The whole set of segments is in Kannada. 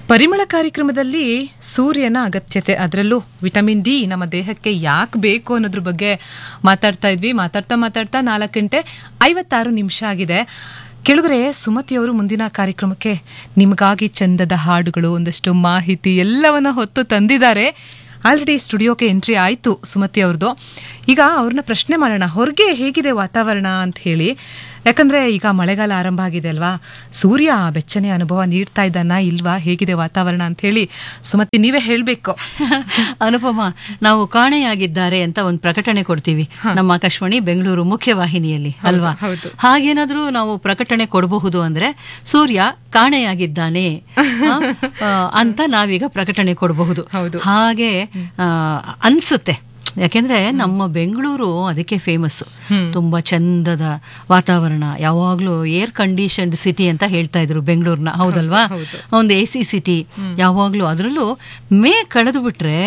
ಪರಿಮಳ ಕಾರ್ಯಕ್ರಮದಲ್ಲಿ ಸೂರ್ಯನ ಅಗತ್ಯತೆ ಅದರಲ್ಲೂ ವಿಟಮಿನ್ ಡಿ ನಮ್ಮ ದೇಹಕ್ಕೆ ಯಾಕೆ ಬೇಕು ಅನ್ನೋದ್ರ ಬಗ್ಗೆ ಮಾತಾಡ್ತಾ ಇದ್ವಿ ಮಾತಾಡ್ತಾ ಮಾತಾಡ್ತಾ ನಾಲ್ಕು ಗಂಟೆ ಐವತ್ತಾರು ನಿಮಿಷ ಆಗಿದೆ ಕೆಳಗರೆ ಸುಮತಿಯವರು ಮುಂದಿನ ಕಾರ್ಯಕ್ರಮಕ್ಕೆ ನಿಮಗಾಗಿ ಚಂದದ ಹಾಡುಗಳು ಒಂದಷ್ಟು ಮಾಹಿತಿ ಎಲ್ಲವನ್ನ ಹೊತ್ತು ತಂದಿದ್ದಾರೆ ಆಲ್ರೆಡಿ ಸ್ಟುಡಿಯೋಕ್ಕೆ ಎಂಟ್ರಿ ಆಯಿತು ಸುಮತಿ ಅವ್ರದ್ದು ಈಗ ಅವ್ರನ್ನ ಪ್ರಶ್ನೆ ಮಾಡೋಣ ಹೊರಗೆ ಹೇಗಿದೆ ವಾತಾವರಣ ಅಂತ ಹೇಳಿ ಯಾಕಂದ್ರೆ ಈಗ ಮಳೆಗಾಲ ಆರಂಭ ಆಗಿದೆ ಅಲ್ವಾ ಸೂರ್ಯ ಬೆಚ್ಚನೆ ಅನುಭವ ನೀಡ್ತಾ ಇದ್ದಾನ ಇಲ್ವಾ ಹೇಗಿದೆ ವಾತಾವರಣ ಅಂತ ಹೇಳಿ ಸುಮತಿ ನೀವೇ ಹೇಳ್ಬೇಕು ಅನುಪಮ ನಾವು ಕಾಣೆಯಾಗಿದ್ದಾರೆ ಅಂತ ಒಂದು ಪ್ರಕಟಣೆ ಕೊಡ್ತೀವಿ ನಮ್ಮ ಆಕಾಶವಾಣಿ ಬೆಂಗಳೂರು ಮುಖ್ಯವಾಹಿನಿಯಲ್ಲಿ ಅಲ್ವಾ ಹೌದು. ಹಾಗೇನಾದ್ರೂ ನಾವು ಪ್ರಕಟಣೆ ಕೊಡಬಹುದು ಅಂದ್ರೆ ಸೂರ್ಯ ಕಾಣೆಯಾಗಿದ್ದಾನೆ ಆ, ಆ, ಅಂತ ನಾವೀಗ ಪ್ರಕಟಣೆ ಕೊಡಬಹುದು ಹೌದು. ಹಾಗೆ ಆ, ಅನ್ಸುತ್ತೆ ಯಾಕೆಂದ್ರೆ ನಮ್ಮ ಬೆಂಗಳೂರು ಅದಕ್ಕೆ ಫೇಮಸ್ ತುಂಬಾ ಚಂದದ ವಾತಾವರಣ ಯಾವಾಗ್ಲೂ ಏರ್ ಕಂಡೀಷನ್ಡ್ ಸಿಟಿ ಅಂತ ಹೇಳ್ತಾ ಇದ್ರು ಬೆಂಗಳೂರ್ನ ಹೌದಲ್ವಾ ಹೌದು. ಒಂದು ಎ ಸಿ ಸಿಟಿ ಯಾವಾಗ್ಲೂ ಅದರಲ್ಲೂ ಮೇ ಕಳೆದು ಬಿಟ್ರೆ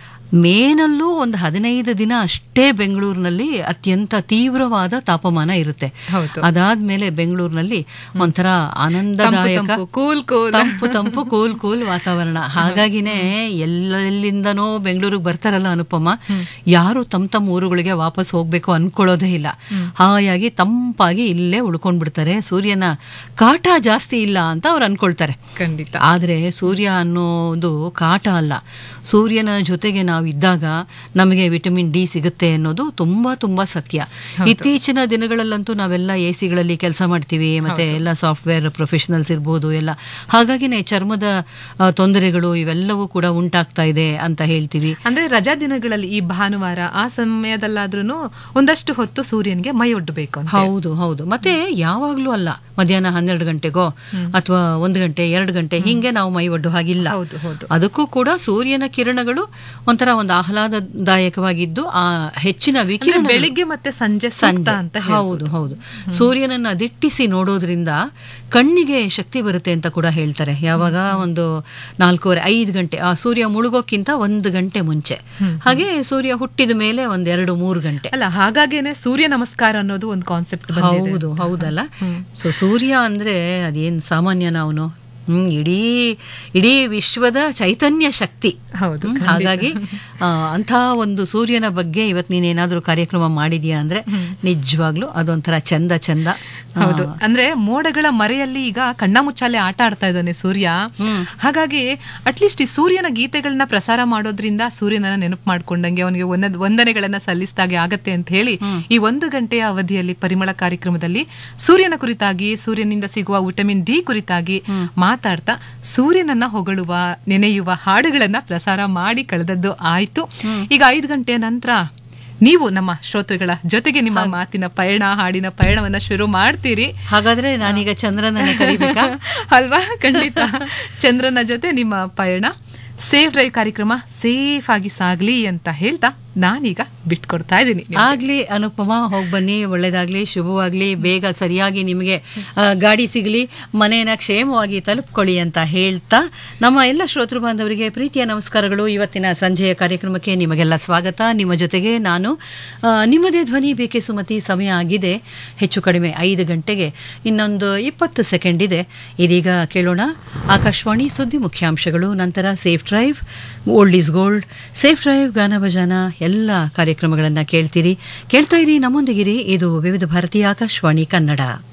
ಮೇನಲ್ಲೂ ಒಂದು ಹದಿನೈದು ದಿನ ಅಷ್ಟೇ ಬೆಂಗಳೂರಿನಲ್ಲಿ ಅತ್ಯಂತ ತೀವ್ರವಾದ ತಾಪಮಾನ ಇರುತ್ತೆ ಹೌದು. ಅದಾದ್ಮೇಲೆ ಬೆಂಗಳೂರಿನಲ್ಲಿ ಒಂಥರ ಆನಂದದಾಯಕ ತಂಪು, ಕೂಲ್ ಕೂಲ್. ತಂಪು ತಂಪು ಕೂಲ್ ಕೂಲ್ ವಾತಾವರಣ ಹಾಗಾಗಿನೇ ಎಲ್ಲೆಲ್ಲಿಂದನೋ ಬೆಂಗಳೂರಿಗೆ ಬರ್ತಾರಲ್ಲ ಅನುಪಮ ಯಾರು ತಮ್ಮ ತಮ್ಮ ಊರುಗಳಿಗೆ ವಾಪಸ್ ಹೋಗ್ಬೇಕು ಅನ್ಕೊಳ್ಳೋದೇ ಇಲ್ಲ ಹಾಯಾಗಿ ತಂಪಾಗಿ ಇಲ್ಲೇ ಉಳ್ಕೊಂಡ್ಬಿಡ್ತಾರೆ ಸೂರ್ಯನ ಕಾಟ ಜಾಸ್ತಿ ಇಲ್ಲ ಅಂತ ಅವ್ರು ಅನ್ಕೊಳ್ತಾರೆ ಖಂಡಿತ ಆದ್ರೆ ಸೂರ್ಯ ಅನ್ನೋದು ಕಾಟ ಅಲ್ಲ ಸೂರ್ಯನ ಜೊತೆಗೆ ನಾವು ಇದ್ದಾಗ ನಮಗೆ ವಿಟಮಿನ್ ಡಿ ಸಿಗುತ್ತೆ ಅನ್ನೋದು ತುಂಬಾ ತುಂಬಾ ಸತ್ಯ ಇತ್ತೀಚಿನ ದಿನಗಳಲ್ಲಂತೂ ನಾವೆಲ್ಲ ಎ ಸಿಗಳಲ್ಲಿ ಕೆಲಸ ಮಾಡ್ತೀವಿ ಮತ್ತೆ ಎಲ್ಲ ಸಾಫ್ಟ್ವೇರ್ ಪ್ರೊಫೆಷನಲ್ಸ್ ಇರ್ಬೋದು ಎಲ್ಲ ಹಾಗಾಗಿನೇ ಚರ್ಮದ ಆ, ತೊಂದರೆಗಳು ಇವೆಲ್ಲವೂ ಕೂಡ ಉಂಟಾಗ್ತಾ ಇದೆ ಅಂತ ಹೇಳ್ತೀವಿ ಅಂದ್ರೆ ರಜಾ ದಿನಗಳಲ್ಲಿ ಈ ಭಾನುವಾರ ಆ ಸಮಯದಲ್ಲಾದ್ರೂ ಒಂದಷ್ಟು ಹೊತ್ತು ಸೂರ್ಯನ್ಗೆ ಮೈ ಒಡ್ಡಬೇಕು ಅಂತ ಹೌದು ಹೌದು ಮತ್ತೆ ಯಾವಾಗ್ಲೂ ಅಲ್ಲ ಮಧ್ಯಾಹ್ನ ಹನ್ನೆರಡು ಗಂಟೆಗೋ ಅಥವಾ ಒಂದು ಗಂಟೆ ಎರಡು ಗಂಟೆ ಹಿಂಗೆ ನಾವು ಮೈ ಒಡ್ಡು ಹಾಗಿಲ್ಲ ಹೌದು ಹೌದು ಅದಕ್ಕೂ ಕೂಡ ಸೂರ್ಯನ ಕಿರಣಗಳು ಒಂಥರ ಒಂದು ಆಹ್ಲಾದದಾಯಕವಾಗಿದ್ದು ಆ ಹೆಚ್ಚಿನ ಅಂದ್ರೆ ವಿಕಿರಣ ಬೆಳಿಗ್ಗೆ ಮತ್ತೆ ಸಂಜೆ ಸೂಕ್ತ ಅಂತ ಹೌದು ಹೌದು ಸೂರ್ಯನನ್ನ ದಿಟ್ಟಿಸಿ ನೋಡೋದ್ರಿಂದ ಕಣ್ಣಿಗೆ ಶಕ್ತಿ ಬರುತ್ತೆ ಅಂತ ಕೂಡ ಹೇಳ್ತಾರೆ ಯಾವಾಗ ಒಂದು ನಾಲ್ಕೂವರೆ ಐದು ಗಂಟೆ ಆ ಸೂರ್ಯ ಮುಳುಗೋಕ್ಕಿಂತ ಒಂದು ಗಂಟೆ ಮುಂಚೆ ಹಾಗೆ ಸೂರ್ಯ ಹುಟ್ಟಿದ ಮೇಲೆ ಒಂದ್ ಎರಡು ಮೂರು ಗಂಟೆ ಅಲ್ಲ ಹಾಗಾಗೇನೆ ಸೂರ್ಯ ನಮಸ್ಕಾರ ಅನ್ನೋದು ಒಂದು ಕಾನ್ಸೆಪ್ಟ್ ಹೌದು ಹೌದಲ್ಲ ಸೊ ಸೂರ್ಯ ಅಂದ್ರೆ ಅದೇನ್ ಸಾಮಾನ್ಯನ ಅವನು ಹ್ಮ್ ಇಡೀ ಇಡೀ ವಿಶ್ವದ ಚೈತನ್ಯ ಶಕ್ತಿ ಹೌದು, ಹ್ಮ್, ಹಾಗಾಗಿ ಆ, ಅಂಥ ಒಂದು ಸೂರ್ಯನ ಬಗ್ಗೆ ಇವತ್ ನೀನೇನಾದ್ರೂ ಕಾರ್ಯಕ್ರಮ ಮಾಡಿದ್ಯಾ ಅಂದ್ರೆ ನಿಜವಾಗ್ಲೂ ಅದೊಂಥರ ಚಂದ ಚಂದ ಹೌದು ಅಂದ್ರೆ ಮೋಡಗಳ ಮರೆಯಲ್ಲಿ ಈಗ ಕಣ್ಣ ಮುಚ್ಚಾಲೆ ಆಟ ಆಡ್ತಾ ಇದ್ದಾನೆ ಸೂರ್ಯ ಹಾಗಾಗಿ ಅಟ್ಲೀಸ್ಟ್ ಈ ಸೂರ್ಯನ ಗೀತೆಗಳನ್ನ ಪ್ರಸಾರ ಮಾಡೋದ್ರಿಂದ ಸೂರ್ಯನನ್ನ ನೆನಪು ಮಾಡ್ಕೊಂಡಂಗೆ ಅವನಿಗೆ ಒಂದೊಂದು ವಂದನೆಗಳನ್ನ ಸಲ್ಲಿಸಿದಾಗೆ ಆಗತ್ತೆ ಅಂತ ಹೇಳಿ ಈ ಒಂದು ಗಂಟೆಯ ಅವಧಿಯಲ್ಲಿ ಪರಿಮಳ ಕಾರ್ಯಕ್ರಮದಲ್ಲಿ ಸೂರ್ಯನ ಕುರಿತಾಗಿ ಸೂರ್ಯನಿಂದ ಸಿಗುವ ವಿಟಮಿನ್ ಡಿ ಕುರಿತಾಗಿ ಮಾತಾಡ್ತಾ ಸೂರ್ಯನನ್ನ ಹೊಗಳುವ ನೆನೆಯುವ ಹಾಡುಗಳನ್ನ ಪ್ರಸಾರ ಮಾಡಿ ಕಳೆದದ್ದು ಆಯ್ತು ಈಗ ಐದು ಗಂಟೆಯ ನಂತರ ನೀವು ನಮ್ಮ ಶ್ರೋತೃಗಳ ಜೊತೆಗೆ ನಿಮ್ಮ ಮಾತಿನ ಪಯಣ ಹಾಡಿನ ಪಯಣವನ್ನ ಶುರು ಮಾಡ್ತೀರಿ ಹಾಗಾದ್ರೆ ನಾನೀಗ ಚಂದ್ರನನ್ನ ಕರಿಬೇಕಾ ಅಲ್ವಾ ಖಂಡಿತ ಚಂದ್ರನ ಜೊತೆ ನಿಮ್ಮ ಪಯಣ ಸೇಫ್ ಡ್ರೈವ್ ಕಾರ್ಯಕ್ರಮ ಸೇಫ್ ಆಗಿ ಸಾಗ್ಲಿ ಅಂತ ಹೇಳ್ತಾ ನಾನೀಗ ಬಿಟ್ಕೊಡ್ತಾ ಇದ್ದೀನಿ ಆಗ್ಲಿ ಅನುಪಮ ಹೋಗ್ ಬನ್ನಿ ಒಳ್ಳೇದಾಗ್ಲಿ ಶುಭವಾಗ್ಲಿ ಬೇಗ ಸರಿಯಾಗಿ ನಿಮಗೆ ಆ, ಗಾಡಿ ಸಿಗ್ಲಿ ಮನೆಯನ್ನ ಕ್ಷೇಮವಾಗಿ ತಲುಪ್ಕೊಳ್ಳಿ ಅಂತ ಹೇಳ್ತಾ ನಮ್ಮ ಎಲ್ಲ ಶ್ರೋತೃ ಬಾಂಧವರಿಗೆ ಪ್ರೀತಿಯ ನಮಸ್ಕಾರಗಳು ಇವತ್ತಿನ ಸಂಜೆಯ ಕಾರ್ಯಕ್ರಮಕ್ಕೆ ನಿಮಗೆಲ್ಲ ಸ್ವಾಗತ ನಿಮ್ಮ ಜೊತೆಗೆ ನಾನು ಆ, ನಿಮ್ಮದೇ ಧ್ವನಿ ಬೇಕೆ ಸುಮತಿ ಸಮಯ ಆಗಿದೆ ಹೆಚ್ಚು ಕಡಿಮೆ ಐದು ಗಂಟೆಗೆ ಇನ್ನೊಂದು ಇಪ್ಪತ್ತು ಸೆಕೆಂಡ್ ಇದೆ ಇದೀಗ ಕೇಳೋಣ ಆಕಾಶವಾಣಿ ಸುದ್ದಿ ಮುಖ್ಯಾಂಶಗಳು ನಂತರ safe drive old is gold safe drive ಗಾನ ಭಜಾನ ಎಲ್ಲ ಕಾರ್ಯಕ್ರಮಗಳನ್ನು ಕೇಳ್ತೀರಿ ಕೇಳ್ತಾ ಇರಿ ನಮ್ಮೊಂದಿಗಿರಿ ಇದು ವಿವಿಧ ಭಾರತಿ ಆಕಾಶವಾಣಿ ಕನ್ನಡ